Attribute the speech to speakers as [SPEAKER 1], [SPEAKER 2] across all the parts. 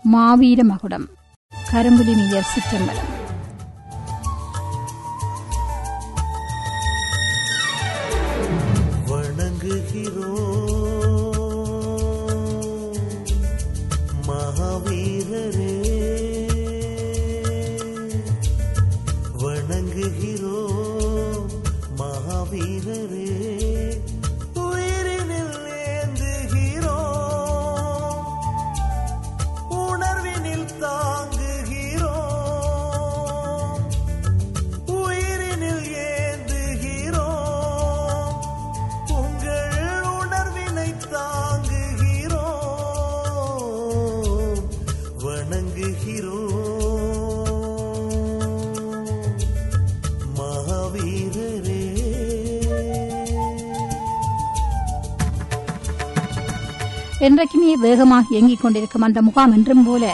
[SPEAKER 1] மாவீர மகுடம் கரும்புலி மேயர் சிற்றம்பலம்
[SPEAKER 2] வணங்குகிறோம் மகாவீரரே வணங்குகிறோம் மகாவீரரே உயிரினில் ஏந்துகிறோம் உணர்வினில் தாங்குகிறோம் உயிரினில் ஏந்துகிறோம் உங்கள் உணர்வினை தாங்குகிறோம் வணங்குகிறோம் மகாவீரரே
[SPEAKER 1] என்றைக்குமே வேகமாக இயங்கிக் கொண்டிருக்கும் அந்த முகாம் என்றும் போல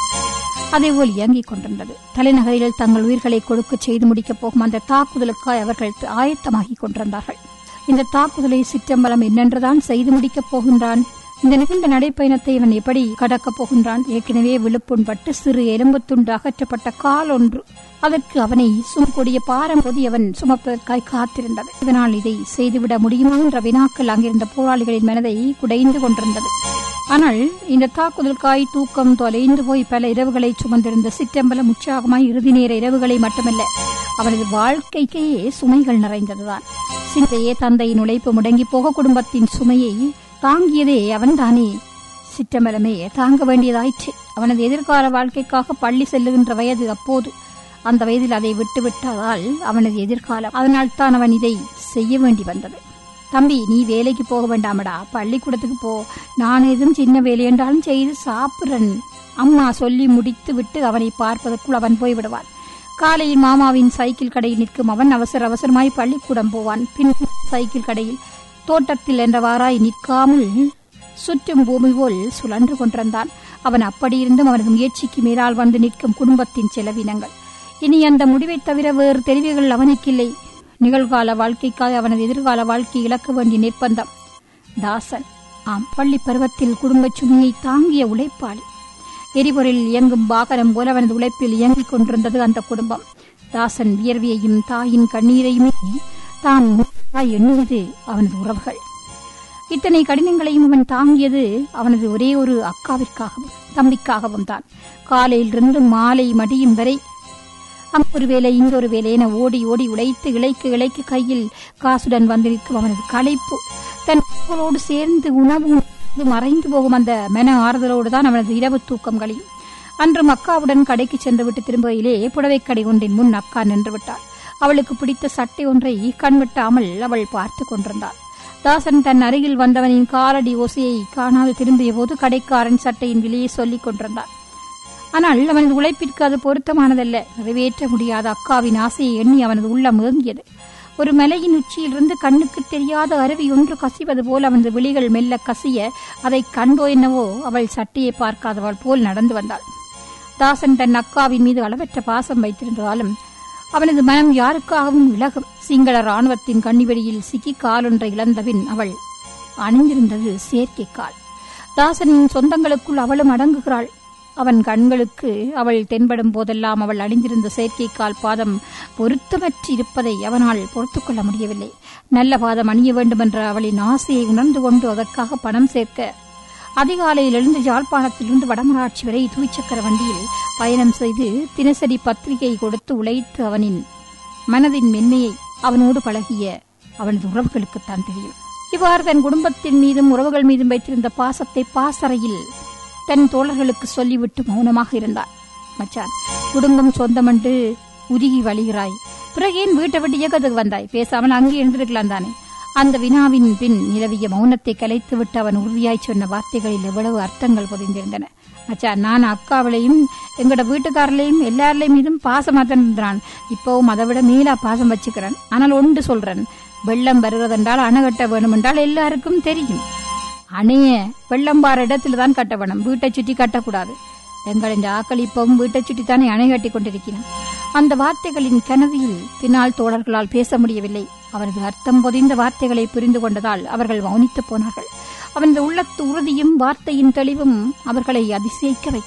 [SPEAKER 1] அதேபோல் இயங்கிக் கொண்டிருந்தது தலைநகரில் தங்கள் உயிர்களை கொடுக்க செய்து முடிக்கப் போகும் அந்த தாக்குதலுக்காய் அவர்கள் ஆயத்தமாகிக் கொண்டிருந்தார்கள் இந்த தாக்குதலை சிற்றம்பலம் என்னென்றுதான் செய்து முடிக்கப் போகின்றான் இந்த நிகழ்ந்த நடைப்பயணத்தை இவன் எப்படி கடக்கப் போகின்றான் ஏற்கனவே விழுப்புண்பட்டு சிறு எலும்பு துண்டு அகற்றப்பட்ட கால் ஒன்று அதற்கு அவனை சுமக்கூடிய பாரம் பொதி அவன் சுமப்பதற்காய் காத்திருந்தது இதனால் இதை செய்துவிட முடியுமா என்ற வினாக்கள் அங்கிருந்த போராளிகளின் மனதை குடைந்து கொண்டிருந்தது ஆனால் இந்த தாக்குதலுக்காய் தூக்கம் தொலைந்து போய் பல இரவுகளை சுமந்திருந்த சிற்றம்பலம் உற்சாகமாய் இறுதி நேர இரவுகளை மட்டுமல்ல அவனது வாழ்க்கைக்கே சுமைகள் நிறைந்ததுதான் சிந்தையே தந்தையின் உழைப்பு முடங்கி போக குடும்பத்தின் சுமையை தாங்கியதே அவன்தானே சிற்றம்பலமே தாங்க வேண்டியதாயிற்று அவனது எதிர்கால வாழ்க்கைக்காக பள்ளி செல்லுகின்ற வயது அப்போது அந்த வயதில் அதை விட்டுவிட்டதால் அவனது எதிர்காலம் அதனால் தான் அவன் இதை செய்ய வேண்டி வந்தது தம்பி நீ வேலைக்கு போக வேண்டாமடா பள்ளிக்கூடத்துக்கு போ நான் எதுவும் சின்ன வேலை என்றாலும் செய்து சாப்பிடுறன் அம்மா சொல்லி முடித்து விட்டு அவனை பார்ப்பதற்குள் அவன் போய்விடுவான் காலையில் மாமாவின் சைக்கிள் கடையில் நிற்கும் அவன் அவசர அவசரமாய் பள்ளிக்கூடம் போவான் பின் சைக்கிள் கடையில் தோட்டத்தில் என்றவாறாய் நிற்காமல் சுற்றும் பூமி போல் சுழன்று கொண்டிருந்தான் அவன் அப்படியிருந்தும் அவனது முயற்சிக்கு மேலால் வந்து நிற்கும் குடும்பத்தின் செலவினங்கள் இனி அந்த முடிவைத் தவிர வேறு தெரிவுகள் அவனுக்கில்லை நிகழ்கால வாழ்க்கைக்காக அவனது எதிர்கால வாழ்க்கை இழக்க வேண்டிய நிர்பந்தம் தாசன் ஆம் பள்ளி பருவத்தில் குடும்பச் சுமையை தாங்கிய உழைப்பாளி எரிபொருள் இயங்கும் வாகனம் போல அவனது உழைப்பில் இயங்கிக் கொண்டிருந்தது அந்த குடும்பம் தாசன் வியர்வியையும் தாயின் கண்ணீரையுமே தான் முழுமையாய் எண்ணுவது அவனது உறவுகள் இத்தனை கடினங்களையும் அவன் தாங்கியது அவனது ஒரே ஒரு அக்காவிற்காகவும் தம்பிக்காகவும் தான் காலையிலிருந்து மாலை மடியும் வரை அங்கொரு வேலை இங்கொரு வேலை என ஓடி ஓடி உழைத்து இழைக்கு இழைக்கு கையில் காசுடன் வந்து நிற்கும் அவனது களைப்பு தன் மக்களோடு சேர்ந்து உணவு உண்டு மறைந்து போகும் அந்த மன ஆறுதலோடு தான் அவனது இரவு தூக்கம் கழியும் அன்று அக்காவுடன் கடைக்கு சென்று விட்டு திரும்புகையிலே புடவைக்கடை ஒன்றின் முன் அக்கா நின்று விட்டாள் அவளுக்கு பிடித்த சட்டை ஒன்றை கண்விட்டாமல் அவள் பார்த்து கொண்டிருந்தாள் தாசன் தன் அருகில் வந்தவனின் காலடி ஓசையை காணாது திரும்பிய போது கடைக்காரன் சட்டையின் விலையை சொல்லிக் கொண்டிருந்தான் ஆனால் அவனது உழைப்பிற்கு அது பொருத்தமானதல்ல நிறைவேற்ற முடியாத அக்காவின் ஆசையை எண்ணி அவனது உள்ளம் ஏங்கியது ஒரு மலையின் உச்சியிலிருந்து கண்ணுக்கு தெரியாத அருவி ஒன்று கசிவது போல் அவனது விழிகள் மெல்ல கசிய அதை கண்டோ என்னவோ அவள் சட்டையை பார்க்காதவள் போல் நடந்து வந்தாள் தாசன் தன் அக்காவின் மீது அளவற்ற பாசம் வைத்திருந்ததாலும் அவனது மனம் யாருக்காகவும் இலகும் சிங்கள ராணுவத்தின் கண்ணிவெடியில் சிக்கி காலொன்றை இழந்தபின் அவள் அணிந்திருந்தது செயற்கை கால் தாசனின் சொந்தங்களுக்குள் அவளும் அடங்குகிறாள் அவன் கண்களுக்கு அவள் தென்படும் போதெல்லாம் அவள் அணிந்திருந்த செயற்கைக்கால் பாதம் பொருத்தமற்று இருப்பதை அவனால் பொறுத்துக் கொள்ள முடியவில்லை நல்ல பாதம் அணிய வேண்டுமென்ற அவளின் ஆசையை உணர்ந்து கொண்டு அதற்காக பணம் சேர்க்க அதிகாலையில் எழுந்து யாழ்ப்பாணத்திலிருந்து வடமராட்சி வரை துவிச்சக்கர வண்டியில் பயணம் செய்து தினசரி பத்திரிகை கொடுத்து உழைத்து அவனின் மனதின் மென்மையை அவனோடு பழகிய அவனது உறவுகளுக்குத்தான் தெரியும் இவ்வாறு தன் குடும்பத்தின் மீதும் உறவுகள் மீதும் வைத்திருந்த பாசத்தை பாசறையில் தன் தோழர்களுக்கு சொல்லிவிட்டு மௌனமாக இருந்தார் மச்சான் குடும்பம் சொந்தமண்டு உருகி வழிகிறாய் பிறகு ஏன் வீட்டை விட்டு இயக்கத்துக்கு வந்தாய் பேசாமல் அங்கே இருந்திருக்கலாம் தானே அந்த வினாவின் பின் நிலவிய மௌனத்தை கலைத்துவிட்டு அவன் உறுதியாய் சொன்ன வார்த்தைகளில் எவ்வளவு அர்த்தங்கள் புதிந்திருந்தன மச்சான் நான் அக்காவிலையும் எங்கட வீட்டுக்காரர்களையும் எல்லாரிலையும் மீதும் பாசமாக இருந்தான் இப்பவும் அதை விட மேலா பாசம் வச்சுக்கிறேன் ஆனால் ஒன்று சொல்றேன் வெள்ளம் வருவதென்றால் அணை கட்ட வேணுமென்றால் எல்லாருக்கும் தெரியும் அணைய வெள்ளம் பாற இடத்துல தான் கட்ட வேணும் வீட்டை சுற்றி கட்டக்கூடாது எங்களின் ஆக்கள் இப்பவும் வீட்டை சுற்றி தானே அணை கட்டி கொண்டிருக்கிறோம் அந்த வார்த்தைகளின் கனவியில் பின்னால் தோழர்களால் பேச முடியவில்லை அவரது அர்த்தம் பொதிந்த வார்த்தைகளை புரிந்து கொண்டதால் அவர்கள் மௌனித்துப் போனார்கள் அவனது உள்ளத்து உறுதியும் வார்த்தையின் தெளிவும் அவர்களை அதிசயிக்க வைத்தது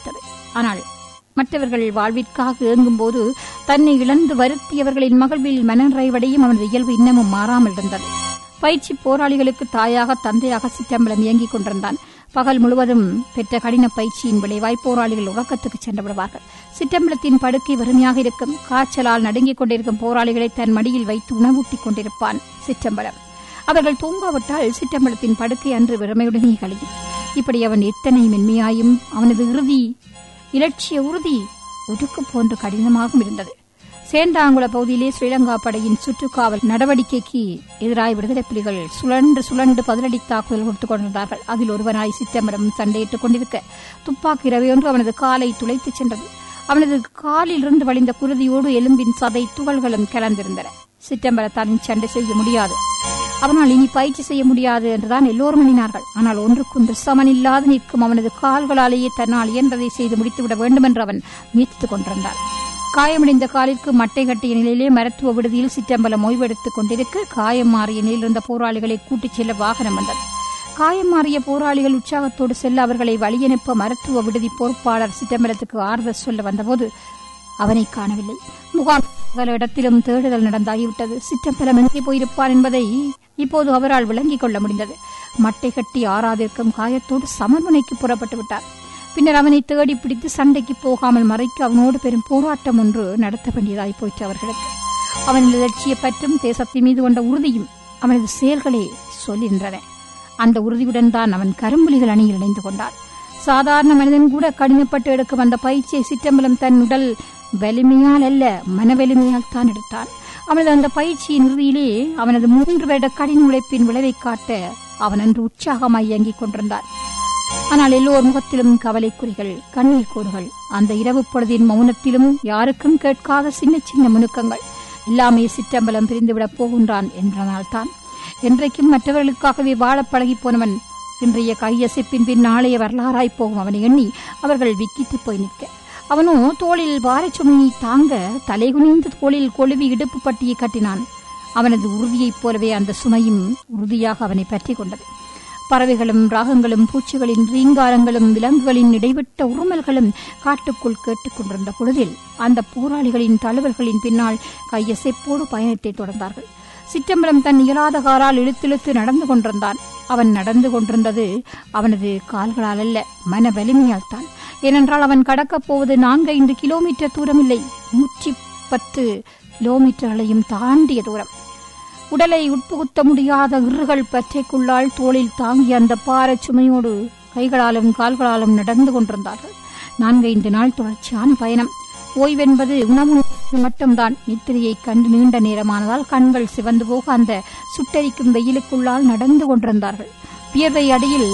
[SPEAKER 1] ஆனால் மற்றவர்கள் வாழ்விற்காக ஏங்கும்போது தன்னை இழந்து வருத்தியவர்களின் மகிழ்வில் மனநிறைவடையும் அவனது இயல்பு இன்னமும் மாறாமல் இருந்தது பயிற்சி போராளிகளுக்கு தாயாக தந்தையாக சிற்றம்பலம் இயங்கிக் கொண்டிருந்தான் பகல் முழுவதும் பெற்ற கடின பயிற்சியின் விளைவாய் போராளிகள் உறக்கத்துக்கு சென்று விடுவார்கள் சிற்றம்பலத்தின் படுக்கை வறுமையாக இருக்கும் காய்ச்சலால் நடுங்கிக் கொண்டிருக்கும் போராளிகளை தன் மடியில் வைத்து உணவூட்டிக் கொண்டிருப்பான் சிற்றம்பலம் அவர்கள் தூங்காவிட்டால் சிற்றம்பலத்தின் படுக்கை அன்று வெறுமையுடனே கழியும் இப்படி அவன் எத்தனை மென்மையாயும் அவனது இறுதி இலட்சிய உறுதி ஒடுக்கு போன்று கடினமாகவும் இருந்தது சேந்தாங்குள பகுதியிலே ஸ்ரீலங்கா படையின் சுற்றுக்காவல் நடவடிக்கைக்கு எதிராக விடுதலை புலிகள் சுழன்று சுழன்று பதிலடி தாக்குதல் கொடுத்துக் கொண்டிருந்தார்கள் அதில் ஒருவனாய் சித்தம்பரம் சண்டையிட்டுக் கொண்டிருக்க துப்பாக்கி ரவையொன்று அவனது காலை துளைத்துச் சென்றது அவனது காலில் இருந்து வழிந்த குருதியோடு எலும்பின் சதை துகள்களும் கலந்திருந்தன சிற்றம்பலத்தான் சண்டை செய்ய முடியாது அவனால் இனி பயிற்சி செய்ய முடியாது என்றுதான் எல்லோரும் எண்ணினார்கள் ஆனால் ஒன்றுக்கொன்று சமனில்லாது நிற்கும் அவனது கால்களாலேயே தன்னால் இயன்றதை செய்து முடித்துவிட வேண்டும் என்று அவன் முயற்சித்துக் கொண்டிருந்தான் காயமடைந்த காலிற்கு மட்டை கட்டிய நிலையிலே மருத்துவ விடுதியில் சிற்றம்பலம் ஓய்வெடுத்துக் கொண்டிருக்க காயம் மாறிய நிலையில் இருந்த போராளிகளை கூட்டிச் செல்ல வாகனம் வந்தது காயம் மாறிய போராளிகள் உற்சாகத்தோடு செல்ல அவர்களை வழியனுப்ப மருத்துவ விடுதி பொறுப்பாளர் சிற்றம்பலத்துக்கு ஆறுதல் சொல்ல வந்தபோது அவனை காணவில்லை முகாம் பல இடத்திலும் தேடுதல் நடந்தாகிவிட்டது சிற்றம்பலம் எங்கே போயிருப்பான் என்பதை இப்போது அவரால் விளங்கிக் கொள்ள முடிந்தது மட்டை கட்டி ஆறாதிருக்கும் காயத்தோடு சமர்முனைக்கு புறப்பட்டு விட்டார் பின்னர் அவனை தேடி பிடித்து சண்டைக்கு போகாமல் மறைக்க அவனோடு பெரும் போராட்டம் ஒன்று நடத்த வேண்டியதாய் போயிற்று அவர்களுக்கு அவனது லட்சிய பற்றும் தேசத்தின் மீது கொண்ட உறுதியும் அவனது செயல்களே சொல்கின்றன அந்த உறுதியுடன் தான் அவன் கரும்புலிகள் அணியில் இணைந்து கொண்டான் சாதாரண மனிதன் கூட கடினப்பட்டு எடுக்கும் அந்த பயிற்சியை சிற்றம்பலம் தன் உடல் வலிமையால் அல்ல மன வலிமையால் தான் எடுத்தான் அவனது அந்த பயிற்சியின் இறுதியிலே அவனது மூன்று வருட கடின உழைப்பின் விளைவை காட்ட அவன் அன்று உற்சாகமாய் இயங்கிக் கொண்டிருந்தான் ஆனால் எல்லோர் முகத்திலும் கவலைக்குறிகள் கண்ணீர் கோடுகள் அந்த இரவு பொழுதின் மௌனத்திலும் யாருக்கும் கேட்காத சின்ன சின்ன முணுக்கங்கள் எல்லாமே சிற்றம்பலம் பிரிந்துவிடப் போகின்றான் என்றனால்தான் என்றைக்கும் மற்றவர்களுக்காகவே வாழப் பழகிப் போனவன் இன்றைய கையசைப்பின் பின் நாளைய வரலாறாய் போகும் அவனை எண்ணி அவர்கள் விக்கித்துப் போய் நிற்க அவனோ தோளில் பாரச்சுமையை தாங்க தலைகுனிந்து தோளில் கொழுவி இடுப்பு பட்டியை கட்டினான் அவனது உறுதியைப் போலவே அந்த சுமையும் உறுதியாக அவனை பற்றிக் கொண்டது பறவைகளும் ராகங்களும் பூச்சிகளின் ரீங்காரங்களும் விலங்குகளின் இடைவிட்ட உருமல்களும் காட்டுக்குள் கேட்டுக் கொண்டிருந்த பொழுதில் அந்த போராளிகளின் தழுவல்களின் பின்னால் கையசைப்போடு பயணத்தை தொடர்ந்தார்கள் சிற்றம்பலம் தன் இயலாத காரால் இழுத்திழுத்து நடந்து கொண்டிருந்தான் அவன் நடந்து கொண்டிருந்தது அவனது கால்களால் அல்ல மன வலிமையால் தான் ஏனென்றால் அவன் கடக்கப் போவது நான்கு ஐந்து கிலோமீட்டர் தூரம் இல்லை நூற்றி பத்து கிலோமீட்டர்களையும் தாண்டிய தூரம் உடலை உட்புகுத்த முடியாத இறுகள் பற்றைக்குள்ளால் தோளில் தாங்கிய அந்த பாரச் சுமையோடு கைகளாலும் கால்களாலும் நடந்து கொண்டிருந்தார்கள் நான்கைந்து நாள் தொடர்ச்சியான பயணம் ஓய்வென்பது உணவு மட்டும்தான் நித்திரையை கண்டு நீண்ட நேரமானதால் கண்கள் சிவந்து போக அந்த சுட்டரிக்கும் வெயிலுக்குள்ளால் நடந்து கொண்டிருந்தார்கள் வியர்வை அடியில்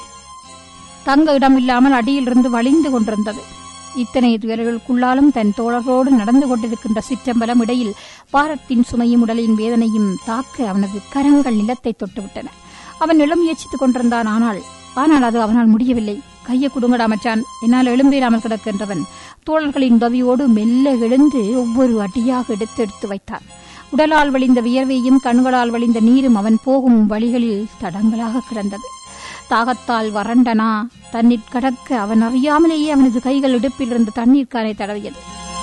[SPEAKER 1] தங்க இடமில்லாமல் அடியிலிருந்து வழிந்து கொண்டிருந்தது இத்தனை துயர்களுக்குள்ளாலும் தன் தோழர்களோடு நடந்து கொண்டிருக்கின்ற சிற்றம்பலம் இடையில் பாரத்தின் சுமையும் உடலின் வேதனையும் தாக்க அவனது கரங்கள் நிலத்தை தொட்டுவிட்டன அவன் எழும் முயற்சித்துக் கொண்டிருந்தான் ஆனால் ஆனால் அது அவனால் முடியவில்லை கையை குடுங்கடா மச்சான் என்னால் எழும்பிடாமல் கிடக்கின்றவன் தோழர்களின் உதவியோடு மெல்ல எழுந்து ஒவ்வொரு அடியாக எடுத்து எடுத்து வைத்தான் உடலால் வழிந்த வியர்வையும் கண்களால் வழிந்த நீரும் அவன் போகும் வழிகளில் தடங்களாக கிடந்தது தாகத்தால் வறண்டனா தண்ணீர் கடக்க அவன் அறியாமலேயே அவனது கைகள் இடுப்பில் இருந்து தண்ணீர் கானை தடவியது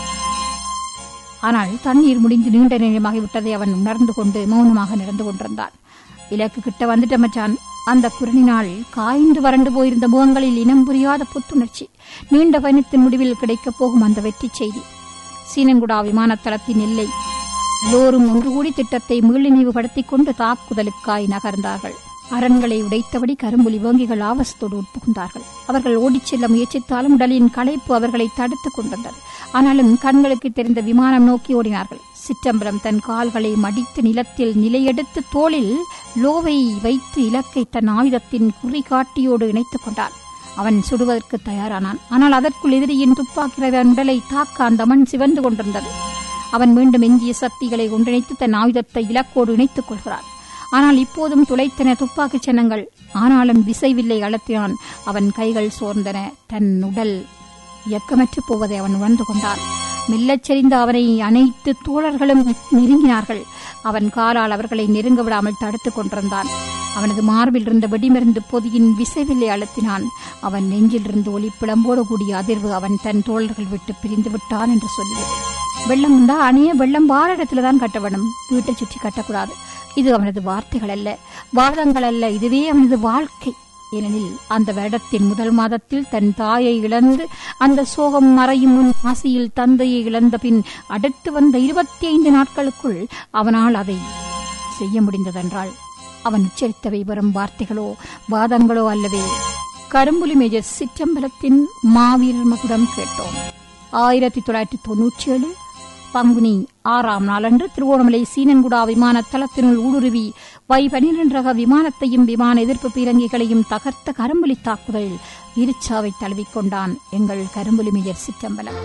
[SPEAKER 1] ஆனால் தண்ணீர் முடிந்து நீண்ட நேரமாகிவிட்டதை அவன் உணர்ந்து கொண்டு மௌனமாக நடந்து கொண்டிருந்தான் இலக்கு கிட்ட வந்துட்ட மச்சான் அந்த குரலினால் காய்ந்து வறண்டு போயிருந்த முகங்களில் இனம் புரியாத புத்துணர்ச்சி நீண்ட பயணத்தின் முடிவில் கிடைக்கப் போகும் அந்த வெற்றி செய்தி சீனங்குடா விமானத்தளத்தின் எல்லை எல்லோரும் ஒன்று கூடி திட்டத்தை மீள்நினைவுபடுத்திக் கொண்டு தாக்குதலுக்காய் நகர்ந்தார்கள் அரண்களை உடைத்தபடி கரும்புலி வேங்கிகள் ஆவசத்தோடு உட்புகுந்தார்கள் அவர்கள் ஓடிச் செல்ல முயற்சித்தாலும் உடலின் களைப்பு அவர்களை தடுத்துக் கொண்டிருந்தது ஆனாலும் கண்களுக்கு தெரிந்த விமானம் நோக்கி ஓடினார்கள் சிற்றம்பரம் தன் கால்களை மடித்து நிலத்தில் நிலையெடுத்து தோளில் லோவை வைத்து இலக்கை தன் ஆயுதத்தின் குறிகாட்டியோடு இணைத்துக் கொண்டான் அவன் சுடுவதற்கு தயாரானான் ஆனால் அதற்குள் எதிரியின் துப்பாக்கிரவன் உடலை தாக்க அந்த மண் சிவந்து கொண்டிருந்தது அவன் மீண்டும் எஞ்சிய சக்திகளை ஒன்றிணைத்து தன் ஆயுதத்தை இலக்கோடு இணைத்துக் கொள்கிறான் ஆனால் இப்போதும் துளைத்தன துப்பாக்கிச் சின்னங்கள் ஆனாலும் விசைவில்லை அழுத்தினான் அவன் கைகள் சோர்ந்தன தன் உடல் இயக்கமற்று போவதை அவன் உணர்ந்து கொண்டான் மெல்லச் செறிந்த அவனை அனைத்து தோழர்களும் நெருங்கினார்கள் அவன் காலால் அவர்களை நெருங்க விடாமல் தடுத்துக் கொண்டிருந்தான் அவனது மார்பில் இருந்த வெடிமருந்து பொதியின் விசைவில்லை அழுத்தினான் அவன் நெஞ்சிலிருந்து ஒளி பிளம்போடு கூடிய அதிர்வு அவன் தன் தோழர்கள் விட்டு பிரிந்து விட்டான் என்று சொல்லியது வெள்ளம் உண்டா அணிய வெள்ளம் வார இடத்துல தான் கட்ட வேணும் வீட்டை சுற்றி கட்டக்கூடாது இது அவனது வார்த்தைகள் அல்ல வாதங்கள் அல்ல இதுவே அவனது வாழ்க்கை ஏனெனில் அந்த வருடத்தின் முதல் மாதத்தில் தன் தாயை இழந்து அந்த சோகம் மறையும் முன் ஆசையில் தந்தையை இழந்த பின் அடுத்து வந்த இருபத்தி ஐந்து நாட்களுக்குள் அவனால் அதை செய்ய முடிந்ததென்றால் அவன் உச்சரித்தவை வெறும் வார்த்தைகளோ வாதங்களோ அல்லவே கரும்புலி மேஜர் சிற்றம்பலத்தின் மாவீரர் மகுடம் கேட்டோம் ஆயிரத்தி தொள்ளாயிரத்தி தொன்னூற்றி ஏழு பங்குனி ஆறாம் நாளன்று திருவோணமலை சீனன்குடா விமான தளத்தினுள் ஊடுருவி வை பனிரெண்டு ரக விமானத்தையும் விமான எதிர்ப்பு பீரங்கிகளையும் தகர்த்த கரும்புலி தாக்குதலில் இருச்சாவை தழுவிக்கொண்டான் எங்கள் கரும்புலி மேஜர் சிற்றம்பலம்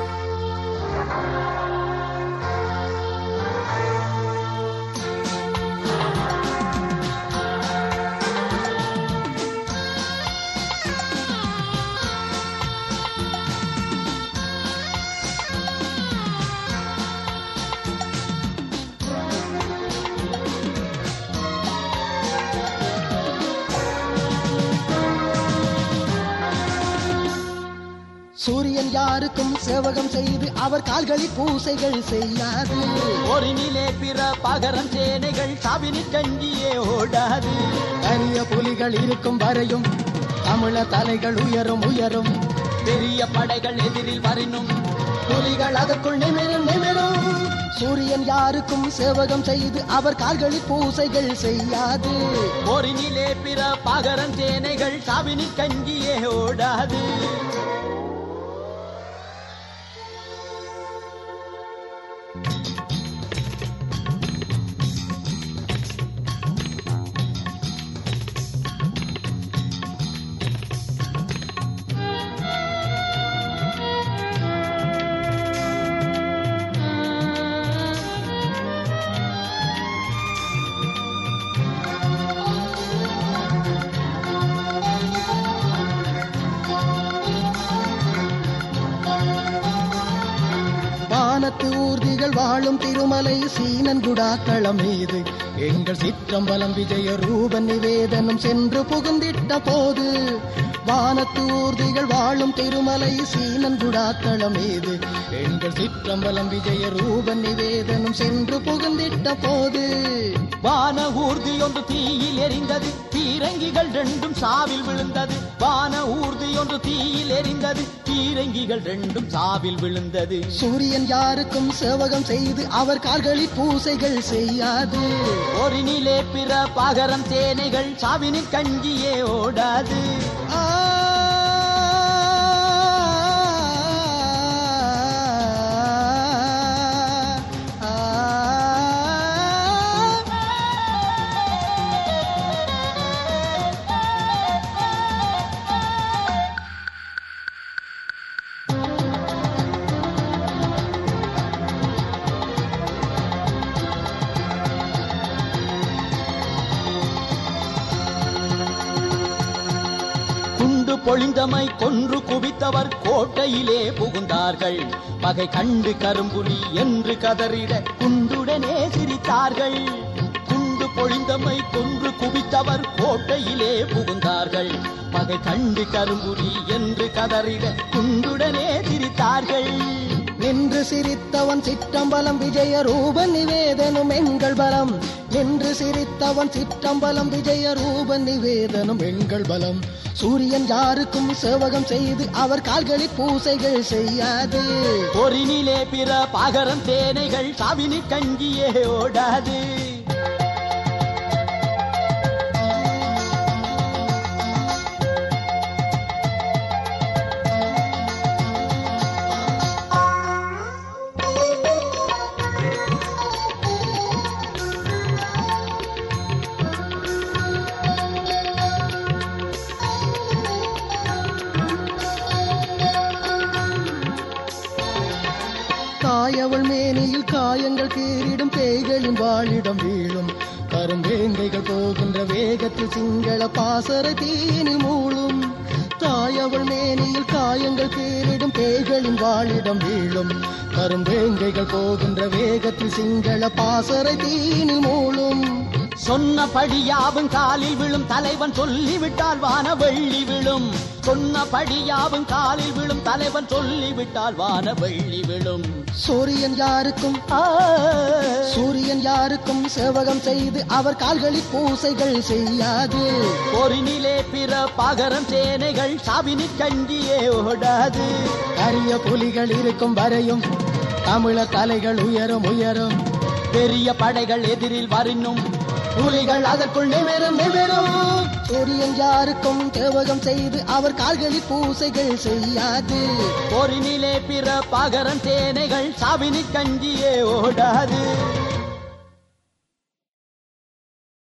[SPEAKER 3] சூரியன் யாருக்கும் சேவகம் செய்து அவர் கால்களில் பூசைகள் செய்யாது
[SPEAKER 4] போரினிலே பிற பகரம் சேனைகள் சாவினி கஞ்சியே ஓடாது
[SPEAKER 3] கரிய புலிகள் இருக்கும் வரையும் தமிழ தலைகள் உயரும் உயரும்
[SPEAKER 4] பெரிய படைகள் எதிரில் வரினும்
[SPEAKER 3] புலிகள் அதற்குள் நிமிரும் நிமிரும் சூரியன் யாருக்கும் சேவகம் செய்து அவர் கால்களில் பூசைகள் செய்யாது
[SPEAKER 4] போரினிலே பிற பகரம் சேனைகள் சாவினி கஞ்சியே ஓடாது
[SPEAKER 3] வானத்து ஊர்திகள் வாழும் திருமலை சீனன்குடாக்களம் மீது எங்கள் சிற்றம்பலம் விஜய ரூபன் நிவேதனம் சென்று புகுந்திட்ட போது வானத்து ஊர்திகள் வாழும் திருமலை சீனன்குடாக்களம் மீது எங்கள் சிற்றம்பலம் விஜய ரூபன் நிவேதனம் சென்று புகுந்திட்ட போது
[SPEAKER 4] வான ஊர்தி ஒன்று தீயில் எரிந்தது பீரங்கிகள் ரெண்டும் சாவில் விழுந்தது வான ஊர்தி ஒன்று தீயில் எரிந்தது பீரங்கிகள் ரெண்டும் சாவில் விழுந்தது
[SPEAKER 3] சூரியன் யாருக்கும் சேவகம் செய்து அவர் கால்களில் பூசைகள் செய்யாது
[SPEAKER 4] போரினிலே பிற பகரம் சேனைகள் சாவினி கஞ்சியே ஓடாது
[SPEAKER 3] ஆ
[SPEAKER 4] குண்டு பொழிந்தமை கொன்று குவித்தவர் கோட்டையிலே புகுந்தார்கள் பகை கண்டு கரும்புலி என்று கதறிட குண்டுடனே சிரித்தார்கள் குண்டு பொழிந்தமை கொன்று குவித்தவர் கோட்டையிலே புகுந்தார்கள் பகை கண்டு கரும்புலி என்று கதறிட குண்டுடனே சிரித்தார்கள்
[SPEAKER 3] நின்று சிரித்தவன் சிற்றம்பலம் விஜய ரூபன் நிவேதனும் எங்கள் பலம் நின்று சிரித்தவன் சிற்றம்பலம் விஜய ரூபன் நிவேதனும் எங்கள் பலம் சூரியன் யாருக்கும் சேவகம் செய்து அவர் கால்களில் பூசைகள் செய்யாது
[SPEAKER 4] பொறினிலே பிற பகரம் தேனைகள் சாவினி கஞ்சியே ஓடாது
[SPEAKER 3] தாயவள் மேனியில் காயங்கள் கீறிடும் பேய்களின் வாழிடம் வீழும் கரும்பேங்கைகள் போகின்ற வேகத்தில் சிங்கள பாசர தீனில் மூழும் தாயவள் மேனியில் காயங்கள் கீறிடும் பேய்களின் வாழிடம் வீழும் கரும்பேங்கைகள் போகின்ற வேகத்தில் சிங்கள பாசர தீனில் மூழும்
[SPEAKER 4] சொன்னபடியாவும் காலில் விழும் தலைவன் சொல்லிவிட்டால் வான வெள்ளி விழும் சொன்னபடியாவும் காலில் விழும் தலைவன் சொல்லிவிட்டால் வான வெள்ளி விழும்
[SPEAKER 3] சூரியன் யாருக்கும்
[SPEAKER 4] ஆ,
[SPEAKER 3] சூரியன் யாருக்கும் சேவகம் செய்து அவர் கால்களில் பூசைகள் செய்யாது
[SPEAKER 4] போரினிலே பிற பகரம் சேனைகள் சாவினி கண்டியே ஓடாது
[SPEAKER 3] கரிய புலிகள் இருக்கும் வரையும் தமிழர் தலைகள் உயரும் உயரும்
[SPEAKER 4] பெரிய படைகள் எதிரில் வரினும்
[SPEAKER 3] புலிகள் அதற்குள் நிமிரும் நிமிரும் சூரியன் யாருக்கும் சேவகம் செய்து அவர் கால்களில் பூசைகள் செய்யாது
[SPEAKER 4] போரினிலே பிற பகரம் சேனைகள் சாவினி கஞ்சியே ஓடாது